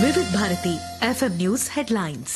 వివిధ Bharati FM news headlines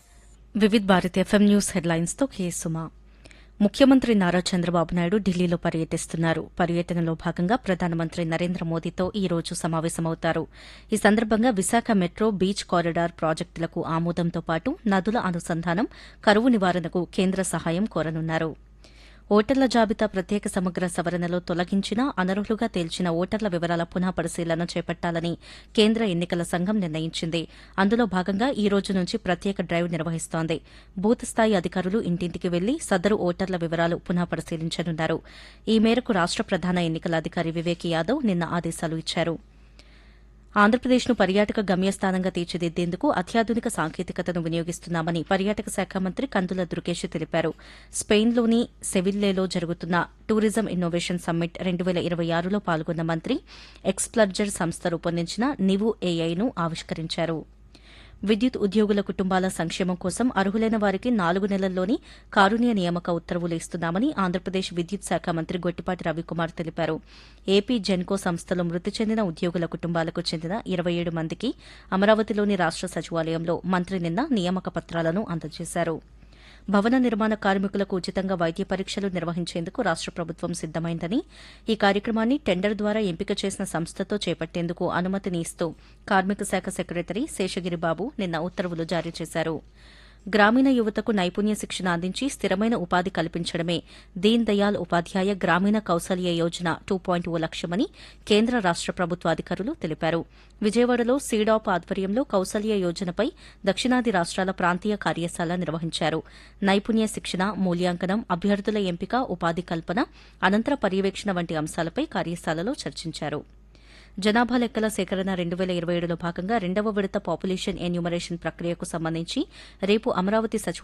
Vividh Bharati FM news headlines తో K సుమా ముఖ్యమంత్రి నారా చంద్రబాబు నాయుడు ఢిల్లీలో పర్యటిస్తున్నారు పర్యటనలో భాగంగా ప్రధానమంత్రి నరేంద్ర మోదీతో ఈ రోజు సమావేశమవుతారు ఈ సందర్భంగా విశాఖ మెట్రో బీచ్ కారిడార్ ప్రాజెక్టులకు ఆమోదంతో పాటు నదుల అనుసంధానం కరువు నివారణకు కేంద్ర సహాయం కోరనున్నారు ఓటర్ల జాబితా ప్రత్యేక సమగ్ర సవరణలో తొలగించిన అనర్హులుగా తేల్చిన ఓటర్ల వివరాల పునః పరిశీలన చేపట్టాలని కేంద్ర ఎన్నికల సంఘం నిర్ణయించింది అందులో భాగంగా ఈ రోజు నుంచి ప్రత్యేక డ్రైవ్ నిర్వహిస్తోంది బూత్ స్థాయి అధికారులు ఇంటింటికి వెళ్లి సదరు ఓటర్ల వివరాలు పునః పరిశీలించనున్నారు ఈ మేరకు రాష్ట ప్రధాన ఎన్నికల అధికారి వివేక్ యాదవ్ నిన్న ఆదేశాలు ఇచ్చారు ఆంధ్రప్రదేశ్ను పర్యాటక గమ్యస్థానంగా తీర్చిదిద్దేందుకు అత్యాధునిక సాంకేతికతను వినియోగిస్తున్నామని పర్యాటక శాఖ మంత్రి కందుల దుర్గేష్ తెలిపారు స్పెయిన్లోని సెవిల్లేలో జరుగుతున్న టూరిజం ఇన్నోవేషన్ సమ్మిట్ రెండు వేల ఇరవై ఆరులో పాల్గొన్న మంత్రి ఎక్స్ప్లర్జర్ సంస్థ రూపొందించిన నివు ఏఐను ఆవిష్కరించారు విద్యుత్ ఉద్యోగుల కుటుంబాల సంక్షేమం కోసం అర్హులైన వారికి నాలుగు నెలల్లోని కారుణ్య నియామక ఉత్తర్వులు ఇస్తున్నామని ఆంధ్రప్రదేశ్ విద్యుత్ శాఖ మంత్రి గొట్టిపాటి రవికుమార్ తెలిపారు ఏపీ జెన్కో సంస్థలో మృతి చెందిన ఉద్యోగుల కుటుంబాలకు చెందిన ఇరవై ఏడు మందికి అమరావతిలోని రాష్ట సచివాలయంలో మంత్రి నిన్న నియామక పత్రాలను అందజేశారు భవన నిర్మాణ కార్మికులకు ఉచితంగా వైద్య పరీక్షలు నిర్వహించేందుకు రాష్ట ప్రభుత్వం సిద్దమైందని ఈ కార్యక్రమాన్ని టెండర్ ద్వారా ఎంపిక చేసిన సంస్థతో చేపట్టేందుకు అనుమతిని ఇస్తూ కార్మిక శాఖ సెక్రటరీ శేషగిరి బాబు నిన్న ఉత్తర్వులు జారీ చేశారు గ్రామీణ యువతకు నైపుణ్య శిక్షణ అందించి స్థిరమైన ఉపాధి కల్పించడమే దీన్ దయాల్ ఉపాధ్యాయ గ్రామీణ Kaushalya Yojana two point O లక్ష్యమని కేంద్ర రాష్ట ప్రభుత్వ అధికారులు తెలిపారు విజయవాడలో సీడాప్ ఆధ్వర్యంలో కౌశల్య యోజనపై దక్షిణాది రాష్ట్రాల ప్రాంతీయ కార్యశాల నిర్వహించారు నైపుణ్య శిక్షణ మూల్యాంకనం అభ్యర్థుల ఎంపిక ఉపాధి కల్పన అనంతర పర్యవేక్షణ వంటి అంశాలపై కార్యశాలలో చర్చించారు జనాభా లెక్కల సేకరణ రెండు వేల ఇరవై ఏడులో భాగంగా రెండవ విడత పాపులేషన్ ఎన్యూమరేషన్ ప్రక్రియకు సంబంధించి రేపు అమరావతి సచివ